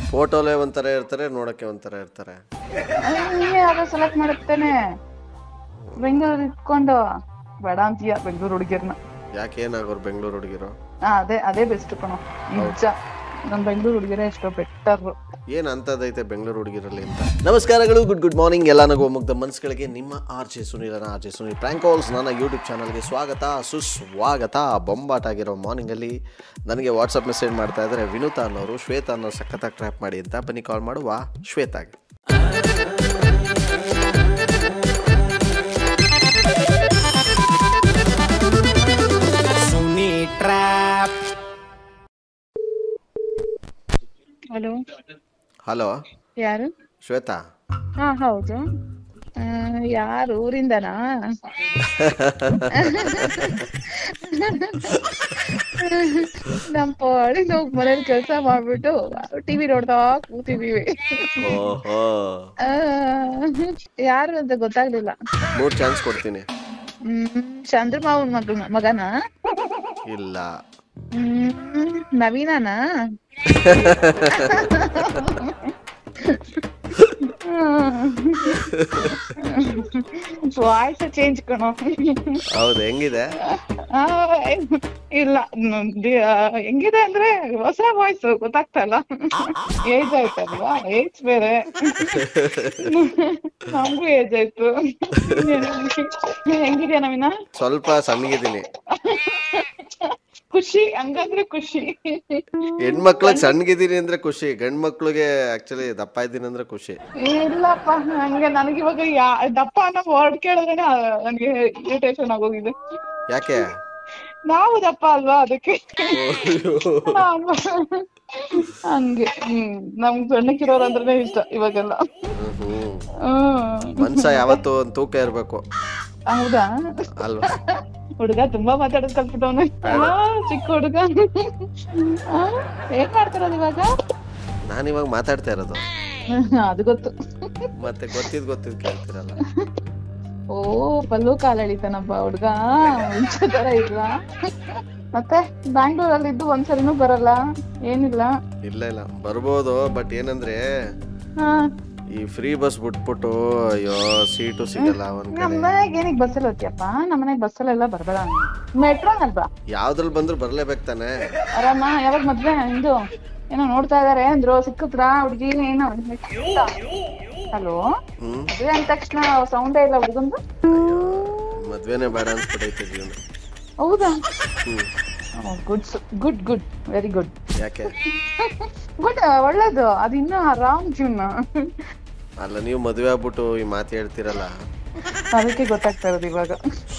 ಫೋಟೋಲೇ ಒಂಥರ ಇರ್ತಾರೆ ನೋಡಕ್ಕೆ ಒಂಥರ ಇರ್ತಾರೆ ನೀವೇ ಯಾವ್ದೋ ಸೆಲೆಕ್ಟ್ ಮಾಡುತ್ತೇನೆ ಬೆಂಗಳೂರು ಇಟ್ಕೊಂಡು ಬೇಡ ಅಂತೀಯ ಬೆಂಗಳೂರು ಹುಡುಗಿರ್ನ ಯಾಕೆ ಏನಾಗೋರು ಬೆಂಗಳೂರು ಹುಡುಗಿರು ಹಾ ಅದೇ ಅದೇ ಬೆಸ್ಟ್ ಕಣೋ ನಿಜ ನಮ್ ಬೆಂಗಳೂರು ಹುಡುಗಿರೇ ಎಷ್ಟೋ ಬೆಟರ್ ಏನ್ ಅಂತದೈತೆ ಬೆಂಗಳೂರು ಹುಡುಗಿರಲ್ಲಿ ಅಂತ ನಮಸ್ಕಾರಗಳು ಗುಡ್ ಗುಡ್ ಮಾರ್ನಿಂಗ್ ಎಲ್ಲ ನಗು ಮುಗ್ಧ ಮನಸ್ಸುಗಳಿಗೆ ನಿಮ್ಮ ಆರ್ ಜೆ ಸುನೀಲನ R J Sunil prank calls ನನ್ನ ಯೂಟ್ಯೂಬ್ ಚಾನಲ್ಗೆ ಸ್ವಾಗತ ಸುಸ್ವಾಗತ ಬೊಂಬಾಟ್ ಆಗಿರೋ ಮಾರ್ನಿಂಗಲ್ಲಿ ನನಗೆ ವಾಟ್ಸಪ್ ಮೆಸೇಜ್ ಮಾಡ್ತಾ ಇದ್ದಾರೆ ವಿನುತಾ ಅನ್ನೋರು ಶ್ವೇತಾ ಅನ್ನೋ ಸಖತ್ತಾಗಿ ಟ್ರ್ಯಾಪ್ ಮಾಡಿ ಅಂತ ಬನ್ನಿ ಕಾಲ್ ಮಾಡುವ ಶ್ವೇತಾಗೆ ಹಲೋ ಹಲೋ ಯಾರು ಶ್ವೇತಾ ಹಾ ಹೌದು ಆ, ಯಾರು ಊರಿಂದನಾ ನಮ್ ಪಾಡಿಗೆ ಹೋಗಿ ಮನೇಲಿ ಕೆಲಸ ಮಾಡ್ಬಿಟ್ಟು ಟಿವಿ ನೋಡ್ತಾ ಕೂತಿದೀವಿ ಓಹೋ ಆ, ಯಾರು ಅಂತ ಗೊತ್ತಾಗ್ಲಿಲ್ಲ ಮೂರು ಚಾನ್ಸ್ ಕೊಡ್ತೀನಿ ಹ್ಮ್ ಚಂದ್ರಮಾವನ್ ಮಗ ಮಗನಾ ಇಲ್ಲ ಹ್ಮ್ ನವೀನನಾ ವಾಯ್ಸ್ ಚೇಂಜ್ ಕಣೋ ಹೌದು ಹೆಂಗಿದೆ ಆ, ಇಲ್ಲ ನ- ದಿ- ಆ, ಹೆಂಗಿದೆ ಅಂದ್ರೆ ಹೊಸ ವಾಯ್ಸ್ ಗೊತ್ತಾಗ್ತಾ ಇಲ್ಲ ಏಜ್ ಆಯ್ತಲ್ವಾ ಏಜ್ ಬೇರೆ ನಮಗೂ ಏಜ್ ಆಯ್ತು ಹೆಂಗಿದ್ಯಾ ನವೀನ ಸ್ವಲ್ಪ ಸಣ್ಣಗಿದ್ದೀನಿ ಖುಷಿ ಹಂಗಂದ್ರೆ ಖುಷಿ ಹೆಣ್ಮಕ್ಳಿಗೆ ಸಣ್ಣಗಿದ್ದೀನಿ ಅಂದ್ರೆ ಖುಷಿ ಗಂಡ್ ಮಕ್ಳಿಗೆ ಆಕ್ಚುಲಿ ದಪ್ಪ ಇದ್ದೀನಿ ಅಂದ್ರೆ ಖುಷಿ ಇಲ್ಲಪ್ಪ ಹಂಗೆ ನನಗಿವಾಗ ಯಾ ದಪ್ಪ ಅನ್ನೋ ವರ್ಡ್ ಕೇಳಿದ್ರೆ ನನಗೆ ಇರಿಟೇಷನ್ ಆಗೋಗಿದೆ ಯಾಕೆ ನಾವು ದಪ್ಪ ಅಲ್ವಾ ಅದಕ್ಕೆ ನಾವು- ಹಂಗೆ ಹ್ಮ್ ನಮ್ಗ್ ಸಣ್ಣಕ್ಕಿರೋರು ಅಂದ್ರೆ ಇಷ್ಟ ಇವಾಗೆಲ್ಲ ಹ್ಮ್ ಹ್ಮ್ ಮನ್ಸ ಯಾವತ್ತು ಒಂದ್ ತೂಕ ಇರ್ಬೇಕು ಹೌದಾ ಅಲ್ವಾ ಹುಡುಗ ತುಂಬಾ ಮಾತಾಡೋದ್ ಕಲ್ತ್ಬಿಟ್ಟವನು ಚಿಕ್ಕ ಹುಡುಗ ಆ, ಏನ್ ಮಾಡ್ತಿರೋದು ಇವಾಗ ನಾನು ಇವಾಗ ಮಾತಾಡ್ತಾ ಇರೋದು ಅದು ಗೊತ್ತು ಮತ್ತೆ ಗೊತ್ತಿದ್ ಗೊತ್ತಿದ್ ಕೇಳ್ತಿರಲ್ಲ ಓ ಪಲ್ಲು ಕಾಲ್ ಎಳಿತಾನಪ್ಪ ಹುಡ್ಗ ಮುಂಚೆ ತರ ಇಲ್ಲ ಮತ್ತೆ ಬ್ಯಾಂಗ್ಳೂರಲ್ಲಿ ಇದ್ದು ಒಂದ್ಸರಿನೂ ಬರಲ್ಲ ಏನಿಲ್ಲ ಇಲ್ಲ ಇಲ್ಲ ಬರ್ಬೋದು ಬಟ್ ಏನಂದ್ರೆ ಹಾ ಈ ಫ್ರೀ ಬಸ್ ಬಿಟ್ಬಿಟ್ಟು ಅಯ್ಯೋ ಸೀಟು ಸಿಗಲ್ಲ ಒಂದ್ ನಮ್ ಕಡೆ ಮನೆಗ್ ಏನಿಗ್ ಬಸ್ಸಲ್ಲಿ ಹೋಗ್ತೀಯಪ್ಪ ನಮ್ ಮನೆಗ್ ಬಸ್ಸಲ್ಲೆಲ್ಲ ಬರ್ಬೇಡ ಮೆಟ್ರೋನಲ್ವಾ ಯಾವ್ದ್ರಲ್ಲಿ ಬಂದ್ರು ಬರ್ಲೇಬೇಕು ತಾನೆ ಆರಾಮ ಯಾವಾಗ ಮದ್ವೆ ಇಂದು ಏನೋ ನೋಡ್ತಾ ಇದಾರೆ ಅಂದ್ರು ಸಿಕ್ಕುತ್ರಾ ಹುಡ್ಗಿ ಏನೋ ಹಲೋ ಹ್ಮ್ ಮದ್ವೆ ಅಂದ ತಕ್ಷಣ ಸೌಂಡೇ ಇಲ್ಲ ಹುಡುಗಂದು ಮದ್ವೆನೇ ಬೇಡ ಅನ್ಸ್ಬಿಟ್ಟೈತೆ ಜೀವನ ಹೌದಾ hmm good good good very good ಯಾಕೆ ಗುಡ್ ಒಳ್ಳೇದು ಅದು ಇನ್ನೂ ಆರಾಮ್ ಜೀವನ ಅಲ್ಲ ನೀವು ಮದ್ವೆ ಆಗ್ಬಿಟ್ಟು ಈ ಮಾತು ಹೇಳ್ತಿರಲ್ಲ ಅದಕ್ಕೆ ಗೊತ್ತಾಗ್ತಾ ಇರೋದು ಇವಾಗ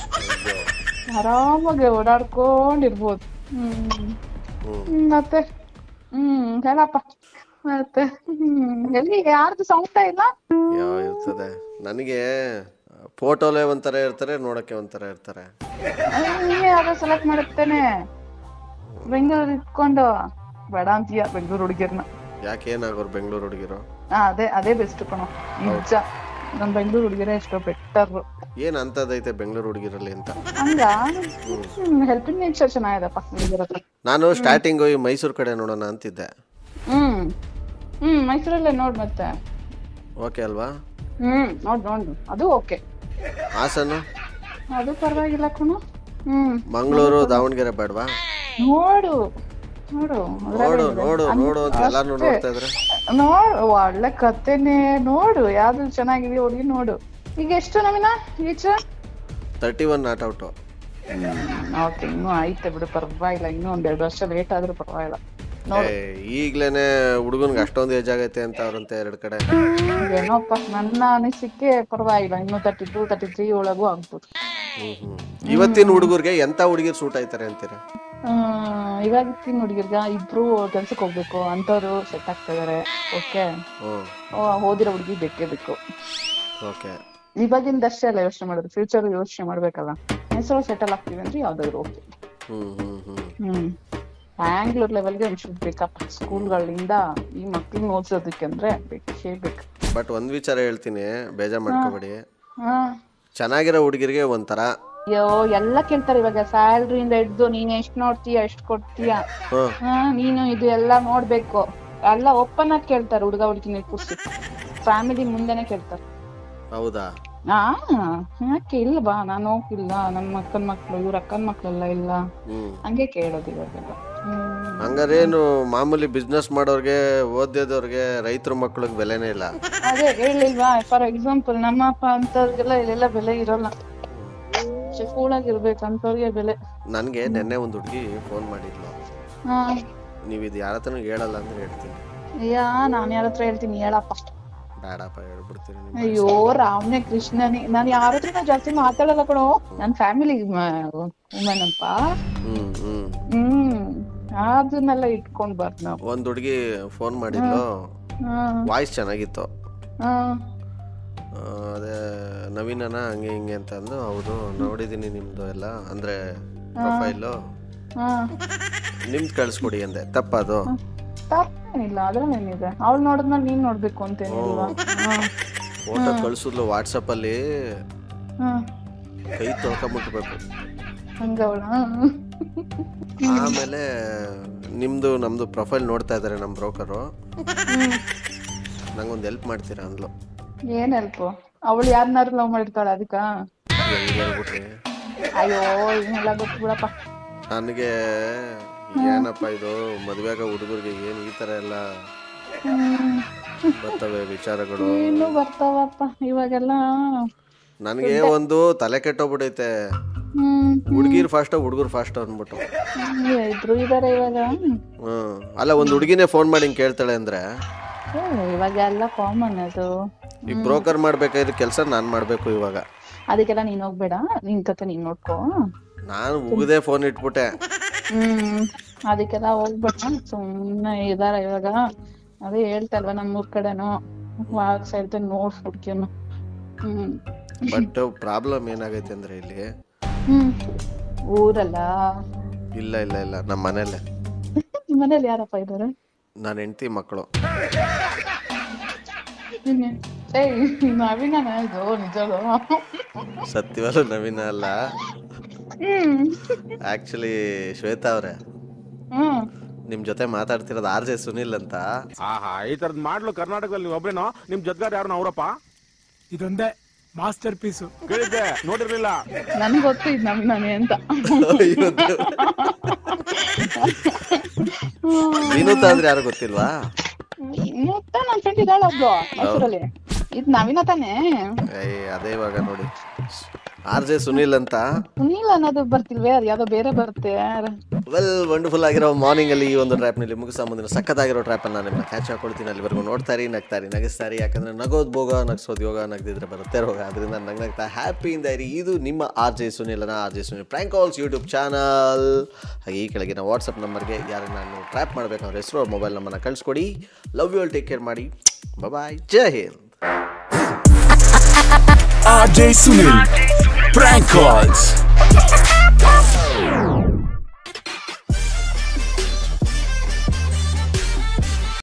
ಆರಾಮಾಗಿ ಓಡಾಡ್ಕೊಂಡಿರ್ಬೋದು ಹ್ಮ್ ಹ್ಮ್ ಹ್ಮ್, ಮತ್ತೆ ಹ್ಮ್ ಹೇಳಪ್ಪ ಮತ್ತೆ ಹ್ಮ್ ಎಲ್ಲಿ ಯಾರ್ದು ಸೌಂಡ ಇಲ್ಲ ಯಾವ ಇರ್ತದೆ ನನಗೆ ಫೋಟೋಲೇ ಒಂಥರ ಇರ್ತಾರೆ ನೋಡಕ್ಕೆ ಒಂಥರ ಇರ್ತಾರೆ ನೀವೇ ಯಾವ್ದೋ ಸೆಲೆಕ್ಟ್ ಮಾಡುತ್ತೇನೆ ಬೆಂಗಳೂರು ಇಟ್ಕೊಂಡು ಬೇಡ ಅಂತೀಯ ಬೆಂಗಳೂರು ಹುಡುಗಿರ್ನ ಯಾಕೆ ಏನಾಗೋರು ಬೆಂಗಳೂರು ಹುಡುಗಿರು ಹಾ ಅದೇ ಅದೇ ಬೆಸ್ಟ್ ಕಣೋ ನಿಜ ನಮ್ ಬೆಂಗಳೂರು ಹುಡುಗಿರೇ ಎಷ್ಟೋ ಬೆಟರ್ ಏನ್ ಅಂತದೈತೆ ಬೆಂಗಳೂರು ಹುಡುಗಿರಲ್ಲಿ ಅಂತ ಹಂಗ ಹೆಲ್ಪಿಂಗ್ ನೇಚರ್ ಚೆನ್ನಾಗಿದೆಪ್ಪ ಹುಡುಗಿರ ಹತ್ರ ನಾನು ಸ್ಟಾರ್ಟಿಂಗ್ ಈ ಮೈಸೂರು ಕಡೆ ನೋಡೋಣ ಅಂತಿದ್ದೆ ಹ್ಮ್ ಹ್ಮ್ ಮೈಸೂರಲ್ಲೇ ನೋಡ್ ಮತ್ತೆ ಓಕೆ ಅಲ್ವಾ ಹ್ಮ್ ನೋಡ್ ನೋಡು ಅದು ಓಕೆ ಹಾಸನ ಅದು ಪರವಾಗಿಲ್ಲ ಕಣೋ ಹ್ಮ್ ಮಂಗಳೂರು ದಾವಣಗೆರೆ ಬೇಡವಾ ನೋಡು ನೋಡು ನೋಡು ನೋಡು ನೋಡು ಅಂತ ಎಲ್ಲಾರು ನೋಡ್ತಾ ಇದ್ರೆ ನೋಡ್ ಒಳ್ಳೆ ಕತೆನೆ ನೋಡು ಯಾವ್ದು ಚೆನ್ನಾಗಿದೆಯೋ ಹುಡುಗಿ ನೋಡು ಈಗ ಎಷ್ಟು ನವೀನ ಈಚ thirty one not out okay ಇನ್ನೂ ಐತೆ ಬಿಡು ಪರವಾಗಿಲ್ಲ ಇನ್ನೂ ಒಂದ್ ಎರಡು ವರ್ಷ ಲೇಟ್ ಆದ್ರೂ ಪರವಾಗಿಲ್ಲ ಏ ಈಗ್ಲೇನೆ ಹುಡುಗನ್ಗೆ ಅಷ್ಟೊಂದು ಏಜ್ ಆಗೈತೆ ಅಂತ ಅವ್ರಂತೆ ಎರಡ್ ಕಡೆ ಏನೋಪ್ಪ ನನ್ನ ಅನಿಸಿಕೆ ಪರವಾಗಿಲ್ಲ ಇನ್ನು ತರ್ಟಿ ಟೂ ತರ್ಟಿ ತ್ರೀ ಒಳಗೂ ಆಗ್ಬೋದು ಹ್ಮ್ ಹ್ಮ್ ಇವತ್ತಿನ ಹುಡುಗರಿಗೆ ಎಂತ ಹುಡುಗಿರ್ ಸೂಟ್ ಆಯ್ತಾರೆ ಅಂತೀರ ಇವಾಗಿನ ಹುಡುಗಿರ್ಗ ಇಬ್ರು ಕೆಲ್ಸಕ್ಕೆ ಹೋಗ್ಬೇಕು ಅಂತವ್ರು ಸೆಟ್ ಆಗ್ತಾ ಇದಾರೆ ಓಕೆ ಹ್ಮ್ ಓದಿರೋ ಹುಡುಗಿ ಬೇಕೇ ಬೇಕು ಓಕೆ ಇವಾಗಿಂದಷ್ಟೇ ಅಲ್ಲ ಯೋಚನೆ ಮಾಡೋದು ಫ್ಯೂಚರ್ ಯೋಚನೆ ಮಾಡ್ಬೇಕಲ್ಲ ಹೆಸರು ಸೆಟಲ್ ಆಗ್ತೀವಿ ಅಂದ್ರೆ ಯಾವ್ದಾದ್ರು ಓಕೆ ಹ್ಮ್ ಹ್ಮ್ ಹ್ಮ್ ಹ್ಮ್ ಬ್ಯಾಂಗ್ಳೂರ್ ಲೆವೆಲ್ಗೆ ಒಂಚೂರು ಬೇಕಪ್ಪ ಸ್ಕೂಲ್ಗಳಿಂದ ಈ ಮಕ್ಳನ್ನ ಓದಿಸೋದಕ್ಕೆ ಅಂದ್ರೆ ಬೇಕೇ ಬೇಕು ಬಟ್ ಒಂದ್ ವಿಚಾರ ಹೇಳ್ತೀನಿ ಬೇಜಾರ್ ಮಾಡ್ಕೋಬೇಡಿ ಹಾ ಚೆನ್ನಾಗಿರೋ ಹುಡುಗಿರಿಗೆ ಒಂಥರ ಅಯ್ಯೋ ಎಲ್ಲ ಕೇಳ್ತಾರೆ ಇವಾಗ ಸ್ಯಾಲ್ರಿಯಿಂದ ಹಿಡ್ದು ನೀನ್ ಎಷ್ಟ್ ನೋಡ್ತೀಯ ಎಷ್ಟ್ ಕೊಡ್ತೀಯ ಹ್ಮ್ ಹಾ ನೀನು ಇದು ಎಲ್ಲ ನೋಡ್ಬೇಕು ಅಲ್ಲ ಓಪನ್ ಆಗಿ ಕೇಳ್ತಾರೆ ಹುಡುಗ ಹುಡುಗಿನ ಕೂರ್ಸಿ ಫ್ಯಾಮಿಲಿ ಮುಂದೆನೆ ಕೇಳ್ತಾರೆ ಹೌದಾ ಹಾ ಯಾಕೆ ಇಲ್ಲ ಬಾ ನಾನು ಹೋಗಿಲ್ಲ ನನ್ನ ಅಕ್ಕನ ಮಕ್ಳು ಇವ್ರ ಅಕ್ಕನ ಮಕ್ಳೆಲ್ಲ ಇಲ್ಲ ಹ್ಮ್ ಹಂಗೆ ಕೇಳೋದು ಇವಾಗೆಲ್ಲ ಹ್ಮ್ ಹಂಗಾರೇನು ಮಾಮೂಲಿ ಬಿಸ್ನೆಸ್ ಮಾಡೋರ್ಗೆ ಓದಿದವ್ರಿಗೆ ರೈತರ ಮಕ್ಳಿಗೆ ಬೆಲೆನೇ ಇಲ್ಲ ಅದೇ ಹೇಳಿಲ್ವಾ ಫಾರ್ ಎಕ್ಸಾಂಪಲ್ ನಮ್ಮ ಅಪ್ಪ ಅಂತವ್ರಿಗೆಲ್ಲ ಇಲ್ಲೆಲ್ಲ ಬೆಲೆ ಇರಲ್ಲ ಕೂಳಾಗಿರ್ಬೇಕು ಅಂತವ್ರಿಗೆ ಬೆಲೆ ನನಗೆ ನೆನ್ನೆ ಒಂದು ಹುಡುಗಿ ಫೋನ್ ಮಾಡಿದ್ಲು ಹಾ ನೀವು ಇದು ಯಾರ ಹತ್ರನೂ ಹೇಳಲ್ಲ ಅಂದ್ರೆ ಹೇಳ್ತೀನಿ ಅಯ್ಯ ನಾನ್ ಯಾರ ಹತ್ರ ಹೇಳ್ತೀನಿ ಹೇಳಪ್ಪ ಬೇಡಪ್ಪ ಹೇಳ್ಬಿಡ್ತೀನಿ ನಿಮ್ಗೆ. ಅಯ್ಯೋ ರಾಮನೇ ಕೃಷ್ಣನೇ ನಾನ್ ಯಾರ ಹತ್ರ ಜಾಸ್ತಿ ಮಾತಾಡಲ್ಲ ಕಣೋ ನನ್ ಫ್ಯಾಮಿಲಿ ವುಮೆನ್ ಅಪ್ಪ ಹ್ಮ್ ಹ್ಮ್ ಹ್ಮ್ ಅದನ್ನೆಲ್ಲ ಇಟ್ಕೊಂಡ್ಬಾರ್ದು ನಾವು ಒಂದು ಹುಡುಗಿ ಫೋನ್ ಮಾಡಿದ್ಲು ಹ್ಮ್ ವಾಯ್ಸ್ ಚೆನ್ನಾಗಿತ್ತು ಹ್ಮ್ ಆ, ಅದೇ ನವೀನನ ಹಂಗೆ ಹಿಂಗೆ ಅಂತ ಅಂದು ಹೌದು ನೋಡಿದ್ದೀನಿ ನಿಮ್ಮದು ಎಲ್ಲ ಅಂದರೆ ಪ್ರೊಫೈಲು ಹ್ಮ್ ನಿಮ್ದು ಕಳಿಸ್ಕೊಡಿ ಅಂದೆ ತಪ್ಪದು ತಪ್ಪೇನಿಲ್ಲ ಅದ್ರಲ್ಲೇನಿದೆ ಅವ್ಳು ನೋಡಿದ್ಮೇಲೆ ನೀನ್ ನೋಡ್ಬೇಕು ಅಂತೇನಿಲ್ವಾ ಹ್ಮ್ ಫೋಟೋ ಕಳಿಸಿದ್ಲು ವಾಟ್ಸಪ್ಪಲ್ಲಿ ಹ್ಮ್ ಕೈ ತೊಳ್ಕೊಂಬಿಟ್ಬೇಕು ಹಂಗವಳ ಆಮೇಲೆ ನಿಮ್ಮದು ನಮ್ಮದು ಪ್ರೊಫೈಲ್ ನೋಡ್ತಾ ಇದ್ದಾರೆ ನಮ್ಮ ಬ್ರೋಕರು ಹ್ಮ್ ನಂಗೊಂದು ಹೆಲ್ಪ್ ಮಾಡ್ತೀರಾ ಅಂದ್ಲು ಏನ್ ಹೆಲ್ಪ್ ಅವಳು ಯಾರನ್ನಾರು ಲವ್ ಮಾಡಿರ್ತಾಳ ಅದಕ್ಕ ಹೆಂಗೆ ಹೇಳ್ಬಿಟ್ರಿ ಅಯ್ಯೋ ಇದನ್ನೆಲ್ಲ ಗೊತ್ತು ಬಿಡಪ್ಪ ನನಗೆ ಏನಪ್ಪ ಇದು ಮದುವೆಗ ಹುಡುಗರಿಗೆ ಏನು ಈ ಥರ ಎಲ್ಲ ಹ್ಮ್ ಬರ್ತವೆ ವಿಚಾರಗಳು ಇನ್ನು ಬರ್ತಾವಪ್ಪ ಇವಾಗೆಲ್ಲ ನನಗೆ ಒಂದು ತಲೆ ಕೆಟ್ಟೋಗ್ಬಿಟ್ಟೈತೆ ಹ್ಮ್ ಹುಡುಗಿರ್ ಫಾಸ್ಟ್ ಹುಡುಗರು ಫಾಸ್ಟ್ ಅಂದ್ಬಿಟ್ಟು ಹ್ಮ್, ಇಬ್ರು ಇದಾರೆ ಇವಾಗ ಹ್ಮ್ ಅಲ್ಲ ಒಂದು ಹುಡುಗಿನೇ ಫೋನ್ ಮಾಡಿ ಹಿಂಗ್ ಕೇಳ್ತಾಳೆ ಅಂದ್ರೆ ಏ, ಇವಾಗ ಎಲ್ಲ ಕಾಮನ್ ಅದು ಈ ಬ್ರೋಕರ್ ಮಾಡ್ಬೇಕಾದ್ರೆ ಕೆಲಸ ನಾನು ಮಾಡಬೇಕು ಇವಾಗ ಅದಕ್ಕೆಲ್ಲ ನೀನ್ ಹೋಗ್ಬೇಡ ನಿನ್ ಕತೆ ನೀನ್ ನೋಡ್ಕೋ ನಾನು ಉಗದೆ ಫೋನ್ ಇಟ್ಬಿಟ್ಟೆ ಹ್ಮ್ ಅದಕ್ಕೆಲ್ಲ ಹೋಗ್ಬೇಡ ಸುಮ್ನೆ ಇದಾರ ಇವಾಗ ಅದೇ ಹೇಳ್ತಾ ಇಲ್ವಾ ನಮ್ಮೂರ್ ಕಡೆನು ವಾಗ್ಸ ಇರ್ತೇನೆ ನೋಡ್ ಹುಡ್ಕಿಯನ್ನು ಹ್ಮ್ ಬಟ್ ಪ್ರಾಬ್ಲಮ್ ಏನಾಗೈತೆ ಅಂದ್ರೆ ಇಲ್ಲಿ ಹ್ಮ್ ಊರಲ್ಲ ಇಲ್ಲ ಇಲ್ಲ ಇಲ್ಲ ನಮ್ಮ ಮನೇಲೆ ನಿಮ್ ಮನೇಲಿ ಯಾರಪ್ಪ ಇದಾರೆ ನಾನು ಹೆಂಡತಿ ಮಕ್ಕಳು ಏಯ್ ನವೀನ ಇದು ನಿಜಳು ಸತ್ಯವಲ್ಲ ನವೀನ ಅಲ್ಲ ಹ್ಮ್ ಆಕ್ಚುಲಿ ಶ್ವೇತಾ ಅವ್ರೆ ಹ್ಮ್ ನಿಮ್ ಜೊತೆ ಮಾತಾಡ್ತಿರೋದು ಆರ್ ಜೆ ಸುನಿಲ್ ಅಂತ ಆಹಾ ಈ ತರದ್ ಮಾಡ್ಲು ಕರ್ನಾಟಕದಲ್ಲಿ ನೀವು ಒಬ್ರೇನೋ ನಿಮ್ ಜೊತೆಗಾರ ಯಾರು ಅವರಪ್ಪ ಇದೊಂದೇ ಮಾಸ್ಟರ್ ಪೀಸು ಕೇಳಿದ್ದೆ ನೋಡಿರ್ಲಿಲ್ಲ ನನ್ಗ್ ಗೊತ್ತು ಇದು ನವೀನನೇ ಅಂತ ಅಯ್ಯೋ ದೇವ್ರೆ. ವಿನೂತ ಅಂದ್ರೆ ಯಾರು ಗೊತ್ತಿಲ್ವಾ ಮುತ್ತ ನನ್ ಫ್ರೆಂಡ್ ಇದ್ದಾಳ ಒಬ್ಳು ಮೈಸೂರಲ್ಲಿ ಇದ್ ನವೀನ ತಾನೇ ಏಯ್ ಅದೇ ಇವಾಗ ನೋಡಿ ಆರ್ ಜೆ ಸುನಿಲ್ ಅಂತ ಸುನೀಲ್ ಅನ್ನೋದು ಬರ್ತಿಲ್ವೇ ಅದು ಯಾವ್ದೋ ಬೇರೆ ಬರುತ್ತೆ ವೆಲ್ ವಂಡರ್ಫುಲ್ ಆಗಿರೋ ಮಾರ್ನಿಂಗ್ ಅಲ್ಲಿ ಈ ಒಂದು ಟ್ರ್ಯಾಪ್ ನಲ್ಲಿ ಮುಗಿಸ ಮುಂದಿನ ಸಖತ್ತಾಗಿರೋ ಟ್ರ್ಯಾಪ್ ಅನ್ನ ನಿಮ್ಮನ್ನ ಕ್ಯಾಚ್ ಹಾಕೊಳ್ತೀನಿ ಅಲ್ಲಿವರೆಗೂ ನೋಡ್ತಾರಿ ನಗ್ತಾರಿ ನಗಿಸ್ತಾರಿ ಯಾಕಂದ್ರೆ ನಗೋದ್ ಭೋಗ ನಗ್ಸೋದು ಯೋಗ ನಗ್ದಿದ್ರೆ ಬರುತ್ತೆ ರೋಗ ಅದರಿಂದ ನಗ್ ನಗ್ತಾ ಹ್ಯಾಪಿಯಿಂದ ಇರಿ ಇದು ನಿಮ್ಮ ಆರ್ ಜೆ ಸುನಿಲನ R J Sunil prank calls YouTube channel ಹಾಗೆ ಈ ಕೆಳಗಿನ ವಾಟ್ಸಪ್ ನಂಬರ್ಗೆ ಯಾರು ನಾನು ಟ್ರ್ಯಾಪ್ ಮಾಡಬೇಕು ಅವ್ರ ಹೆಸರು ಅವ್ರ ಮೊಬೈಲ್ ನಂಬರ್ನ ಕಳಿಸ್ಕೊಡಿ love you all take care ಮಾಡಿ ಬಾಯ್ ಜೈ Hind RJ Sunil. Prank calls.